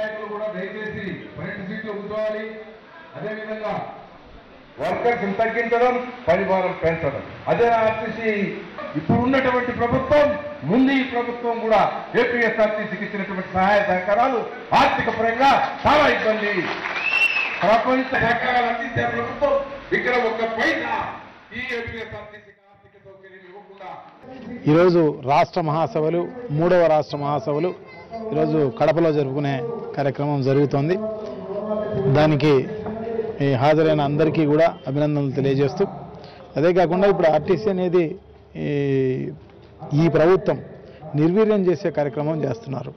నాయకులు కూడా దయచేసి పన్నెండు సీట్లు కూర్చోవాలి అదేవిధంగా వర్కర్స్ తగ్గించడం పరిమాణం పెంచడం అదే ఆర్టీసీ ఇప్పుడు ఉన్నటువంటి ప్రభుత్వం ముందు ఈ ప్రభుత్వం కూడా ఏపీఎస్ఆర్టీసీకి ఇచ్చినటువంటి సహాయ సహకారాలు ఆర్థిక పరంగా చాలా ఇబ్బంది ప్రపంచ సహకారాలు అందించే ప్రభుత్వం ఇక్కడ ఒక పైసా ఈ ఏపీఎస్ఆర్టీసీకి ఆర్థిక సౌకర్యం ఇవ్వకుండా ఈరోజు రాష్ట్ర మహాసభలు మూడవ రాష్ట్ర మహాసభలు ఈరోజు కడపలో జరుపుకునే కార్యక్రమం జరుగుతోంది దానికి ఈ హాజరైన అందరికీ కూడా అభినందనలు తెలియజేస్తూ అదే కాకుండా ఇప్పుడు ఆర్టీసీ అనేది ఈ ఈ ప్రభుత్వం నిర్వీర్యం చేసే కార్యక్రమం చేస్తున్నారు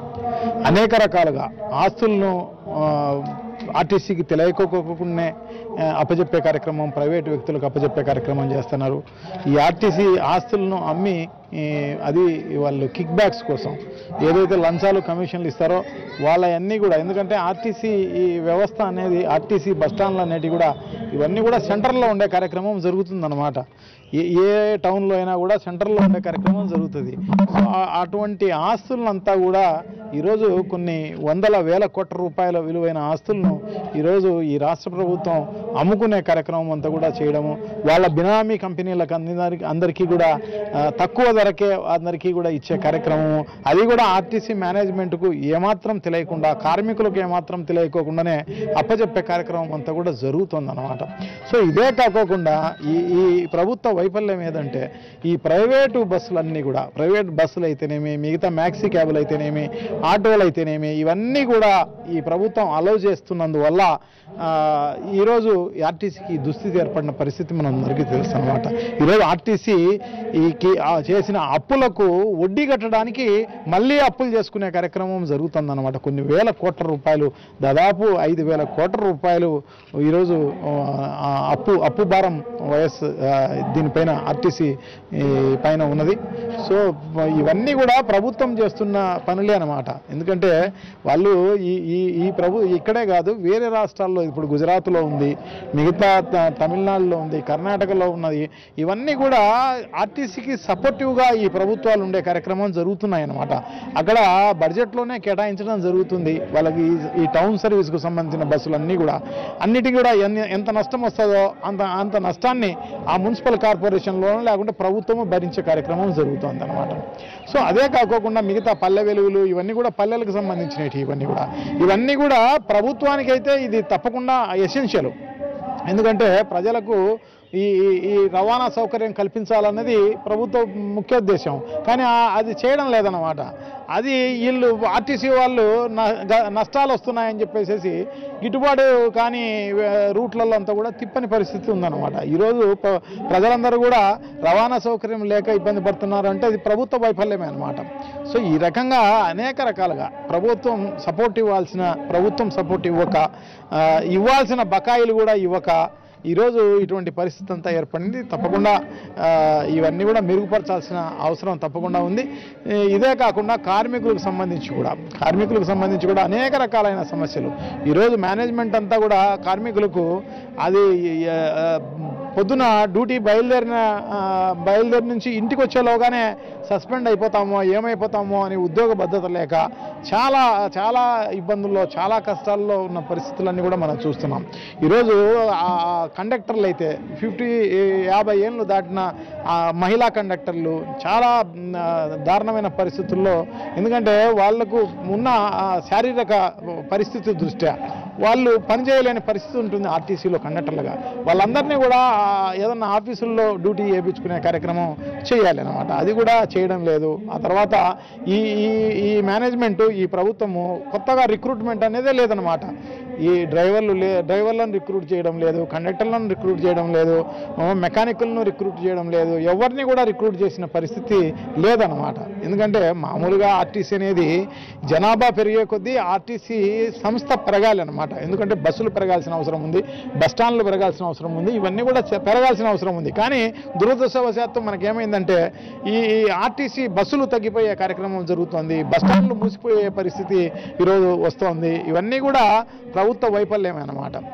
అనేక రకాలుగా ఆస్తులను ఆ, ఆర్టీసీకి తెలియకోకుండానే ఆ, అప్పజెప్పే కార్యక్రమం ప్రైవేటు వ్యక్తులకు అప్పజెప్పే కార్యక్రమం చేస్తున్నారు ఈ ఆర్టీసీ ఆస్తులను అమ్మి ఈ, అది వాళ్ళు కిక్ బ్యాక్స్ కోసం ఏదైతే లంచాలు కమిషన్లు ఇస్తారో వాళ్ళవన్నీ కూడా ఎందుకంటే ఆర్టీసీ ఈ వ్యవస్థ అనేది ఆర్టీసీ బస్టాండ్లు అనేటివి కూడా ఇవన్నీ కూడా సెంటర్లో ఉండే కార్యక్రమం జరుగుతుందన్నమాట ఏ ఏ టౌన్లో అయినా కూడా సెంటర్లో ఉండే కార్యక్రమం జరుగుతుంది సో ఆ- అటువంటి ఆస్తులంతా కూడా ఈరోజు కొన్ని వందల వేల కోట్ల రూపాయల విలువైన ఆస్తులను ఈరోజు ఈ రాష్ట్ర ప్రభుత్వం అమ్ముకునే కార్యక్రమం అంతా కూడా చేయడము వాళ్ళ బినామీ కంపెనీలకు అందరికి అందరికీ కూడా ఆ, తక్కువ ధరకే అందరికీ కూడా ఇచ్చే కార్యక్రమము అది కూడా ఆర్టీసీ మేనేజ్మెంట్కు ఏమాత్రం తెలియకుండా కార్మికులకు ఏమాత్రం తెలియకోకుండానే అప్పచెప్పే కార్యక్రమం అంతా కూడా జరుగుతుందన్నమాట సో ఇదే కాకోకుండా ఈ ఈ ప్రభుత్వ వైఫల్యం ఏదంటే ఈ ప్రైవేటు బస్సులన్నీ కూడా ప్రైవేట్ బస్సులు అయితేనేమి మిగతా మ్యాక్సీ క్యాబులు అయితేనేమి ఆటోలు అయితేనేమి ఇవన్నీ కూడా ఈ ప్రభుత్వం అలౌ చేస్తున్నందువల్ల ఆ, ఈరోజు ఈ ఆర్టీసీకి ఈ దుస్థితి ఏర్పడిన పరిస్థితి మనం అందరికీ తెలుసు అనమాట ఈరోజు ఆర్టీసీ ఈ కి- ఆ చేసిన అప్పులకు వడ్డీ కట్టడానికి మళ్ళీ అప్పులు చేసుకునే కార్యక్రమం జరుగుతుందన్నమాట కొన్ని వేల కోట్ల రూపాయలు దాదాపు ఐదు వేల కోట్ల రూపాయలు ఈరోజు ఆ, అప్పు అప్పు భారం వైఎస్ ఆ, దీనిపైన ఆర్టీసీ ఈ, పైన ఉన్నది సో ఇవన్నీ కూడా ప్రభుత్వం చేస్తున్న పనులే అనమాట ఎందుకంటే వాళ్ళు ఈ ఈ ఈ ప్రభు ఇక్కడే కాదు వేరే రాష్ట్రాల్లో ఇప్పుడు గుజరాత్లో ఉంది మిగతా త- తమిళనాడులో ఉంది కర్ణాటకలో ఉన్నది ఇవన్నీ కూడా ఆర్టీసీకి సపోర్టివ్గా ఈ ప్రభుత్వాలు ఉండే కార్యక్రమం జరుగుతున్నాయి అన్నమాట అక్కడ బడ్జెట్లోనే కేటాయించడం జరుగుతుంది వాళ్ళకి ఈ- ఈ టౌన్ సర్వీస్కు సంబంధించిన బస్సులన్నీ కూడా అన్నిటికీ కూడా ఎన్ని- ఎంత నష్టం వస్తుందో అంత అంత నష్టాన్ని ఆ మున్సిపల్ కార్పొరేషన్లోనూ లేకుంటే ప్రభుత్వము భరించే కార్యక్రమం జరుగుతుంది అనమాట సో అదే కాకోకుండా మిగతా పల్లె వెలుగులు ఇవన్నీ కూడా పల్లెలకు సంబంధించినవి ఇవన్నీ కూడా ఇవన్నీ కూడా ప్రభుత్వానికైతే ఇది తప్పకుండా ఎసెన్షియల్ ఎందుకంటే ప్రజలకు ఈ ఈ- ఈ రవాణా సౌకర్యం కల్పించాలన్నది ప్రభుత్వ ముఖ్య ఉద్దేశం కానీ ఆ- అది చేయడం లేదన్నమాట అది వీళ్ళు ఆర్టీసీ వాళ్ళు న- గ- నష్టాలు వస్తున్నాయని చెప్పేసి గిట్టుబాటు కానీ ఆ, రూట్లలో అంతా కూడా తిప్పని పరిస్థితి ఉందన్నమాట ఈరోజు ప- ప్రజలందరూ కూడా రవాణా సౌకర్యం లేక ఇబ్బంది పడుతున్నారు అంటే అది ప్రభుత్వ వైఫల్యమే అనమాట సో ఈ రకంగా అనేక రకాలుగా ప్రభుత్వం సపోర్ట్ ఇవ్వాల్సిన ప్రభుత్వం సపోర్ట్ ఇవ్వక ఆ, ఇవ్వాల్సిన బకాయిలు కూడా ఇవ్వక ఈరోజు ఇటువంటి పరిస్థితి అంతా ఏర్పడింది తప్పకుండా ఆ, ఇవన్నీ కూడా మెరుగుపరచాల్సిన అవసరం తప్పకుండా ఉంది ఈ- ఇదే కాకుండా కార్మికులకు సంబంధించి కూడా కార్మికులకు సంబంధించి కూడా అనేక రకాలైన సమస్యలు ఈరోజు మేనేజ్మెంట్ అంతా కూడా కార్మికులకు అది ఆ, ఆ, పొద్దున డ్యూటీ బయలుదేరిన ఆ, బయలుదేరి నుంచి ఇంటికి వచ్చేలోగానే సస్పెండ్ అయిపోతామో ఏమైపోతామో అని ఉద్యోగ భద్రత లేక చాలా చాలా ఇబ్బందుల్లో చాలా కష్టాల్లో ఉన్న పరిస్థితులన్నీ కూడా మనం చూస్తున్నాం ఈరోజు ఆ కండక్టర్లు అయితే ఫిఫ్టీ యాభై ఏళ్ళు దాటిన ఆ మహిళా కండక్టర్లు చాలా మ్, ఆ, దారుణమైన పరిస్థితుల్లో ఎందుకంటే వాళ్లకు ఉన్న ఆ శారీరక పరిస్థితి దృష్ట్యా వాళ్ళు పనిచేయలేని పరిస్థితి ఉంటుంది ఆర్టీసీలో కండక్టర్లుగా వాళ్ళందరినీ కూడా ఆ, ఏదన్నా ఆఫీసుల్లో డ్యూటీ చేయించుకునే కార్యక్రమం చేయాలి అనమాట అది కూడా చేయడం లేదు ఆ తర్వాత ఈ ఈ ఈ మేనేజ్మెంట్ ఈ ప్రభుత్వము కొత్తగా రిక్రూట్మెంట్ అనేదే లేదనమాట ఈ డ్రైవర్లు లే డ్రైవర్లను రిక్రూట్ చేయడం లేదు కండక్టర్లను రిక్రూట్ చేయడం లేదు ఆ, మెకానికల్ను రిక్రూట్ చేయడం లేదు ఎవరిని కూడా రిక్రూట్ చేసిన పరిస్థితి లేదనమాట ఎందుకంటే మామూలుగా ఆర్టీసీ అనేది జనాభా పెరిగే కొద్దీ ఆర్టీసీ సంస్థ పెరగాలి అనమాట ఎందుకంటే బస్సులు పెరగాల్సిన అవసరం ఉంది బస్ స్టాండ్లు పెరగాల్సిన అవసరం ఉంది ఇవన్నీ కూడా చె- పెరగాల్సిన అవసరం ఉంది కానీ దురదృష్టవశాత్తు మనకేమైందంటే ఈ ఈ ఆర్టీసీ బస్సులు తగ్గిపోయే కార్యక్రమం జరుగుతోంది బస్ స్టాండ్లు మూసిపోయే పరిస్థితి ఈరోజు వస్తోంది ఇవన్నీ కూడా ప్రభుత్వ వైఫల్యమే అన్నమాట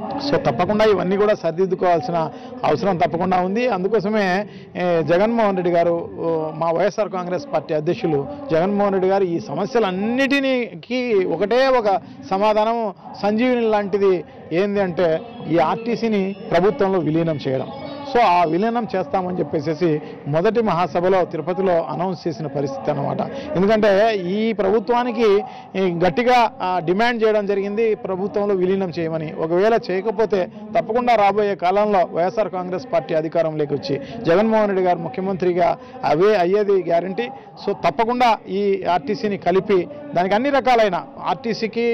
సో తప్పకుండా ఇవన్నీ కూడా సరిదిద్దుకోవాల్సిన అవసరం తప్పకుండా ఉంది అందుకోసమే ఏ, జగన్మోహన్ రెడ్డి గారు ఓ, మా వైఎస్ఆర్ కాంగ్రెస్ పార్టీ అధ్యక్షులు జగన్మోహన్ రెడ్డి గారు ఈ సమస్యలన్నిటికీ ఒకటే ఒక సమాధానం సంజీవిని లాంటిది ఏంది అంటే ఈ ఆర్టీసీని ప్రభుత్వంలో విలీనం చేయడం సో ఆ విలీనం చేస్తామని చెప్పేసి మొదటి మహాసభలో తిరుపతిలో అనౌన్స్ చేసిన పరిస్థితి అన్నమాట ఎందుకంటే ఈ ప్రభుత్వానికి ఈ గట్టిగా ఆ, డిమాండ్ చేయడం జరిగింది ప్రభుత్వంలో విలీనం చేయమని ఒకవేళ చేయకపోతే తప్పకుండా రాబోయే కాలంలో వైఎస్ఆర్ కాంగ్రెస్ పార్టీ అధికారంలోకి వచ్చి జగన్మోహన్ రెడ్డి గారు ముఖ్యమంత్రిగా అవే అయ్యేది గ్యారంటీ సో తప్పకుండా ఈ ఆర్టీసీని కలిపి దానికి అన్ని రకాలైన ఆర్టీసీకి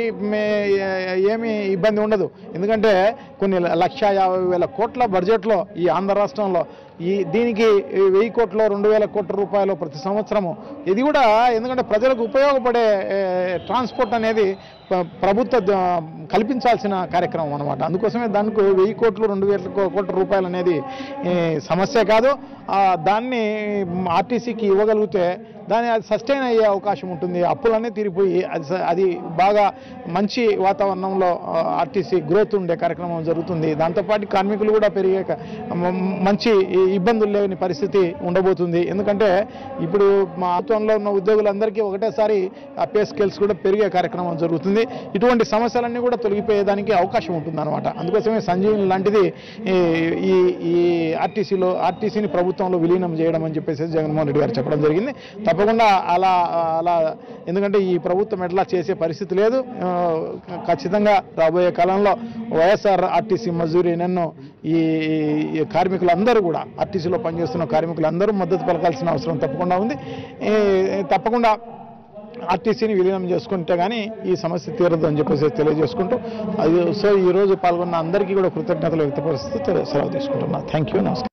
ఏమీ ఇబ్బంది ఉండదు ఎందుకంటే కొన్ని లక్ష యాభై వేల కోట్ల బడ్జెట్లో ఈ ఆంధ్ర రాష్ట్రంలో ఈ దీనికి ఈ వెయ్యి కోట్లు రెండు వేల కోట్ల రూపాయలు ప్రతి సంవత్సరము ఇది కూడా ఎందుకంటే ప్రజలకు ఉపయోగపడే ఏ, ట్రాన్స్పోర్ట్ అనేది ప్ర- ప్రభుత్వ ద- కల్పించాల్సిన కార్యక్రమం అనమాట అందుకోసమే దానికి వెయ్యి కోట్లు రెండు వేల కో- కోట్ల రూపాయలు అనేది ఏ, సమస్య కాదు ఆ, దాన్ని ఆర్టీసీకి ఇవ్వగలిగితే దాని అది సస్టైన్ అయ్యే అవకాశం ఉంటుంది అప్పులన్నీ తీరిపోయి అది స- అది బాగా మంచి వాతావరణంలో ఆ, ఆర్టీసీ గ్రోత్ ఉండే కార్యక్రమం జరుగుతుంది దాంతోపాటు కార్మికులు కూడా పెరిగే క- మ- మంచి ఈ ఇబ్బందులు లేని పరిస్థితి ఉండబోతుంది ఎందుకంటే ఇప్పుడు మా ఆత్వంలో ఉన్న ఉద్యోగులందరికీ ఒకటేసారి ఆ పే స్కేల్స్ కూడా పెరిగే కార్యక్రమం జరుగుతుంది ఇటువంటి సమస్యలన్నీ కూడా తొలగిపోయేదానికి అవకాశం ఉంటుంది అనమాట అందుకోసమే సంజీవిని లాంటిది ఈ- ఈ ఈ ఆర్టీసీలో ఆర్టీసీని ప్రభుత్వంలో విలీనం చేయడం అని చెప్పేసి జగన్మోహన్ రెడ్డి గారు చెప్పడం జరిగింది తప్పకుండా అలా అలా ఎందుకంటే ఈ ప్రభుత్వం ఎట్లా చేసే పరిస్థితి లేదు ఆ, ఖచ్చితంగా రాబోయే కాలంలో వైఎస్ఆర్ ఆర్టీసీ మజూరీ నన్ను ఈ ఈ కార్మికులందరూ కూడా ఆర్టీసీలో పనిచేస్తున్న కార్మికులందరూ మద్దతు పలకాల్సిన అవసరం తప్పకుండా ఉంది ఈ, తప్పకుండా ఆర్టీసీని విలీనం చేసుకుంటే కానీ ఈ సమస్య తీరదు అని చెప్పేసి తెలియజేసుకుంటూ అది సో ఈ రోజు పాల్గొన్న అందరికీ కూడా కృతజ్ఞతలు వ్యక్తపరుస్తూ తెలి- సెలవు తీసుకుంటున్నా థ్యాంక్ యూ నమస్కారం